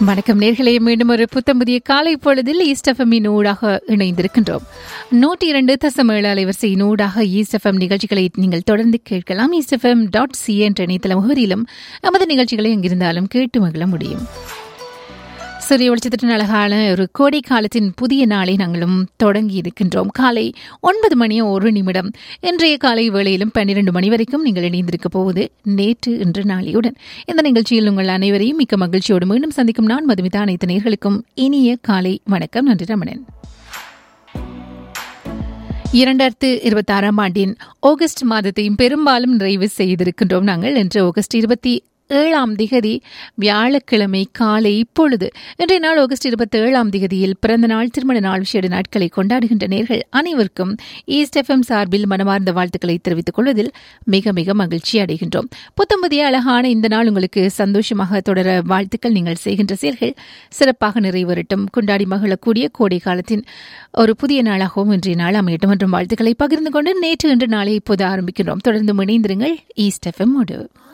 வணக்கம் நேர்களே மீண்டும் ஒரு புத்தம் புதிய காலை பொழுதில் ஈஸ்டஃபமின் ஊடாக இணைந்திருக்கின்றோம் நூற்றி இரண்டு தசம் ஏழு அலைவரிசையின் ஊடாக ஈஸ்டஃபம் நிகழ்ச்சிகளை நீங்கள் தொடர்ந்து கேட்கலாம் ஈஸ்டஃபம் டாட் சி என்ற இணையதள முகவரியிலும் நமது நிகழ்ச்சிகளை எங்கிருந்தாலும் கேட்டு மகிழ முடியும் சூரிய வெளிச்சத்தின் அழகான ஒரு கோடை காலத்தின் புதிய நாளை நாங்களும் தொடங்கி இருக்கின்றோம் காலை ஒன்பது மணி ஒரு நிமிடம் இன்றைய காலை வேளையிலும் பன்னிரண்டு மணி வரைக்கும் நீங்கள் இணைந்திருக்க போவது நேற்று இன்று நாளையுடன் இந்த நிகழ்ச்சியில் உங்கள் அனைவரையும் மிக்க மகிழ்ச்சியோடு மீண்டும் சந்திக்கும் நான் மதுமிதா அனைத்து நேர்களுக்கும் இனிய காலை வணக்கம் நன்றி ரமணன் இரண்டாயிரத்து இருபத்தி ஆறாம் ஆண்டின் ஆகஸ்ட் மாதத்தையும் பெரும்பாலும் நிறைவு செய்திருக்கின்றோம் நாங்கள் இன்று ஆகஸ்ட் இருபத்தி ஏழாம் திகதி வியாழக்கிழமை காலை இப்பொழுது இன்றைய நாள் ஆகஸ்ட் இருபத்தி ஏழாம் திகதியில் பிறந்த நாள் திருமண நாள் விஷேட நாட்களை கொண்டாடுகின்ற நேர்கள் அனைவருக்கும் ஈஸ்ட் எஃப்எம் சார்பில் மனமார்ந்த வாழ்த்துக்களை தெரிவித்துக் கொள்வதில் மிக மிக மகிழ்ச்சி அடைகின்றோம் புத்தம்புதிய அழகான இந்த நாள் உங்களுக்கு சந்தோஷமாக தொடர வாழ்த்துக்கள் நீங்கள் செய்கின்ற செயல்கள் சிறப்பாக நிறைவேறட்டும் கொண்டாடி மகிழக்கூடிய கோடை காலத்தின் ஒரு புதிய நாளாகவும் இன்றைய நாள் அமையட்டும் மற்றும் வாழ்த்துக்களை பகிர்ந்து கொண்டு நேற்று இன்று நாளை இப்போது ஆரம்பிக்கின்றோம் தொடர்ந்து இணைந்திருங்கள் ஈஸ்ட் எஃப்எம்